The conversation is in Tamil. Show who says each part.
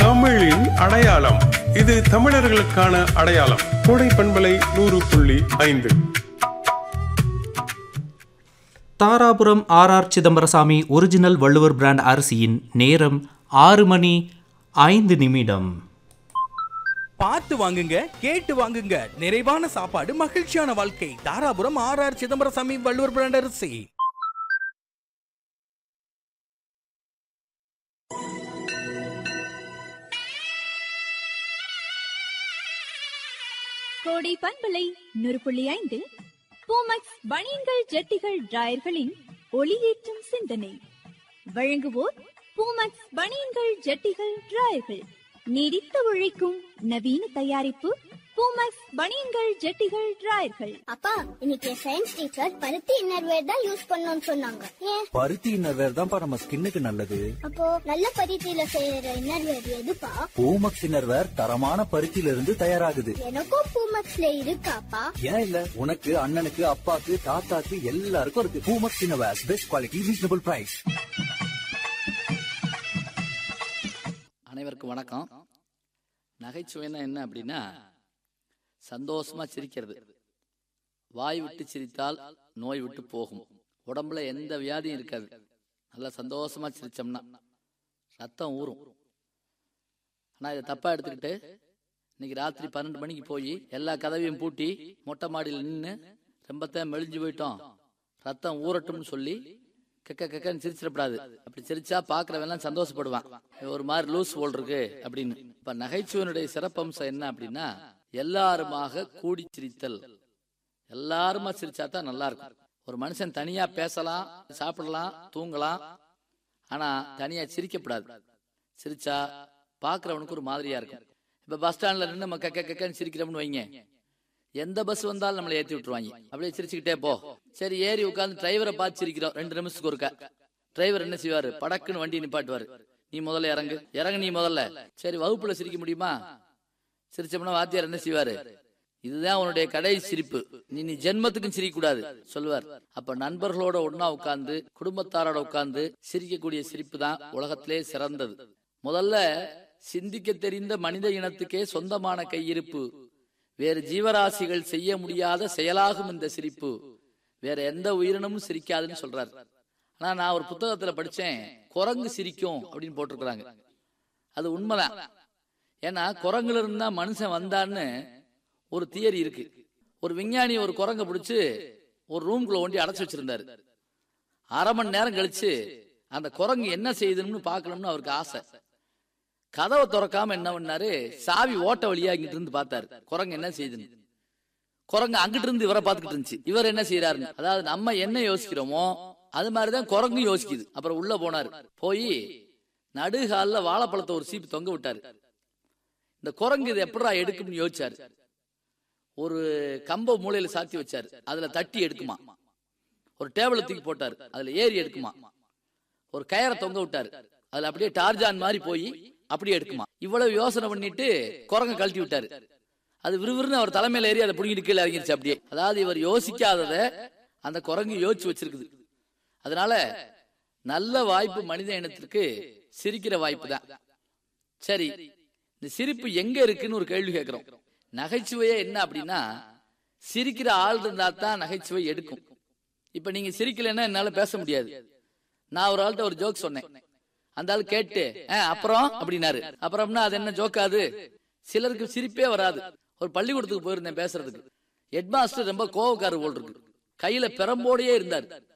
Speaker 1: தமிழின் அடையாளம் இது தமிழர்களுக்கான அடையாளம் கோடை பண்பலை நூறு புள்ளி ஐந்து
Speaker 2: Dharapuram R R Chidambarasamy original Valluvar brand அரிசியின் நேரம் ஆறு மணி ஐந்து நிமிடம்
Speaker 3: பார்த்து வாங்குங்க கேட்டு வாங்குங்க நிறைவான சாப்பாடு மகிழ்ச்சியான வாழ்க்கை Dharapuram R R Chidambarasamy Valluvar brand அரிசி
Speaker 4: கோடை பண்பலை நூறு புள்ளி ஐந்து பூமக்ஸ் பனியன்கள் ஜட்டிகள் டிராயர்களின் ஒளியேற்றும் சிந்தனை வழங்குவோர் பூமக்ஸ் பனியன்கள் ஜட்டிகள் டிராயர்கள் நீடித்து உழைக்கும் நவீன தயாரிப்பு பூமக்ஸ் பனியன்கள் ஜட்டிகள் டிராயர்கள்
Speaker 5: அப்பா இன்னைக்கு சயின்ஸ் டீச்சர் பருத்தி இன்னர்வேர் தான் யூஸ் பண்ணணும்னு சொன்னாங்க ஏன்
Speaker 6: பருத்தி இன்னர்வேர் தான்ப்பா நம்ம ஸ்கின்னுக்கு நல்லது
Speaker 5: அப்போ நல்ல பருத்தியில செய்யற இன்னர்வேர் எதுப்பா
Speaker 6: பூமக்ஸ் இன்னர்வேர் தரமான பருத்தியில இருந்து தயாராகுது
Speaker 5: எனக்கும் பூமக்ஸ்ல இருக்காப்பா
Speaker 6: ஏன் இல்ல உனக்கு அண்ணனுக்கு அப்பாக்கு தாத்தாக்கு எல்லாருக்கும் இருக்கு Poomex innerwear best quality reasonable price
Speaker 7: அனைவருக்கும் வணக்கம் நகைச்சுவைன்னா என்ன அப்படின்னா சந்தோஷமா சிரிக்கிறது வாய் விட்டு சிரித்தால் நோய் விட்டு போகும் உடம்புல எந்த வியாதியும் இருக்காது நல்லா சந்தோஷமா சிரிச்சோம்னா ரத்தம் ஊறும் ஆனா இதை தப்பா எடுத்துக்கிட்டு இன்னைக்கு ராத்திரி பன்னெண்டு மணிக்கு போய் எல்லா கதவையும் பூட்டி மொட்டை மாடியில் நின்று ரொம்பத்தான் மெலிஞ்சு போயிட்டோம் ரத்தம் ஊறட்டும்னு சொல்லி கக்க கக்கன்னு சிரிச்சிடப்படாது அப்படி சிரிச்சா பாக்குறவெல்லாம் சந்தோஷப்படுவான் இவன் ஒரு மாதிரி லூஸ் போல் இருக்கு அப்படின்னு இப்ப நகைச்சுவனுடைய சிறப்பம்சம் என்ன அப்படின்னா எல்லாருமாக கூடி சிரித்தல் எல்லாருமா சிரிச்சா தான் நல்லா இருக்கும் ஒரு மனுஷன் தனியா பேசலாம் சாப்பிடலாம் தூங்கலாம் ஆனா தனியா சிரிக்கப்படாது சிரிச்சா பாக்குறவனுக்கு ஒரு மாதிரியா இருக்கும் இப்ப பஸ் ஸ்டாண்ட்ல நின்று நம்ம கக்க கக்கன்னு சிரிக்கிறோம்னு வைங்க எந்த பஸ் வந்தாலும் நம்மளை ஏத்தி விட்டுருவாங்க அப்படியே சிரிச்சுக்கிட்டே போ சரி ஏறி உட்காந்து டிரைவரை பார்த்து சிரிக்கிறோம் ரெண்டு நிமிஷத்துக்கு ஒருக்கா டிரைவர் என்ன செய்வாரு படக்குன்னு வண்டி நிப்பாட்டுவாரு நீ முதல்ல இறங்கு இறங்கு நீ முதல்ல சரி வகுப்புல சிரிக்க முடியுமா சிரிச்சோம்னா வாத்தியார் என்ன செய்வாரு இதுதான் உன்னுடைய கடைசி சிரிப்பு நீ நீ ஜென்மத்துக்கும் சிரிக்க கூடாது சொல்லுவார் அப்ப நண்பர்களோட ஒன்னா உட்கார்ந்து குடும்பத்தாரோட உட்கார்ந்து சிரிக்கக்கூடிய சிரிப்பு தான் உலகத்திலே சிறந்தது முதல்ல சிந்திக்க தெரிந்த மனித இனத்துக்கே சொந்தமான கையிருப்பு வேறு ஜீவராசிகள் செய்ய முடியாத செயலாகும் இந்த சிரிப்பு வேற எந்த உயிரினமும் சிரிக்காதுன்னு சொல்றாரு ஆனா நான் ஒரு புத்தகத்துல படிச்சேன் குரங்கு சிரிக்கும் அப்படின்னு போட்டிருக்கிறாங்க அது உண்மைதான் ஏன்னா குரங்குல இருந்தா மனுஷன் வந்தான்னு ஒரு தியரி இருக்கு ஒரு விஞ்ஞானி ஒரு குரங்க பிடிச்சு ஒரு ரூம்குள்ள ஒண்டி அடைச்சு வச்சிருந்தாரு அரை மணி நேரம் கழிச்சு அந்த குரங்கு என்ன செய்யுதுன்னு பார்க்கணும்னு அவருக்கு ஆசை கதவை திறக்காம என்ன பண்ணாரு சாவி ஓட்ட வழியா இங்கிட்டு இருந்து பார்த்தாரு குரங்கு என்ன செய்யுதுன்னு குரங்கு அங்கிட்டு இருந்து இவரை பார்த்துக்கிட்டு இருந்துச்சு இவர் என்ன செய்யறாரு அதாவது நம்ம என்ன யோசிக்கிறோமோ அது மாதிரிதான் குரங்கும் யோசிக்குது அப்புறம் உள்ள போனாரு போய் நடுகால வாழைப்பழத்தை ஒரு சீப்பு தொங்க விட்டாரு இந்த குரங்கு இது எப்படா எடுக்கும்னு யோசிச்சாரு ஒரு கம்ப மூலையில சாத்தி வச்சாரு அதுல தட்டி எடுக்குமா ஒரு டேபிள தூக்கி போட்டாரு அதுல ஏறி எடுக்குமா ஒரு கயரை தொங்க விட்டாரு அதுல அப்படியே டார்ஜான் மாதிரி போய் அப்படியே எடுக்குமா இவ்வளவு யோசனை பண்ணிட்டு குரங்க கழட்டி விட்டாரு அது விறுவிறுன்னு அவர் தலைமையில ஏறி அதை புடிங்கிட்டு கீழே இறங்கிருச்சு அப்படியே அதாவது இவர் யோசிக்காதத அந்த குரங்கு யோசிச்சு வச்சிருக்குது அதனால நல்ல வாய்ப்பு மனித இனத்திற்கு சிரிக்கிற வாய்ப்பு தான் சரி இந்த சிரிப்பு எங்க இருக்குன்னு ஒரு கேள்வி கேட்கிறோம் நகைச்சுவையே என்ன அப்படின்னா சிரிக்கிற ஆள் இருந்தா தான் நகைச்சுவை எடுக்கும் இப்ப நீங்க சிரிக்கலைன்னா என்னால பேச முடியாது நான் ஒரு ஆள்கிட்ட ஒரு ஜோக் சொன்னேன் அந்த ஆள் கேட்டு "ஆ, அப்புறம் அப்படின்னாரு அப்புறம்னா அது என்ன ஜோக்காது சிலருக்கு சிரிப்பே வராது ஒரு பள்ளிக்கூடத்துக்கு போயிருந்தேன் பேசுறதுக்கு ஹெட் மாஸ்டர் ரொம்ப கோவக்காரர் போல் இருக்கு கையில பெரம்போடையே இருந்தார்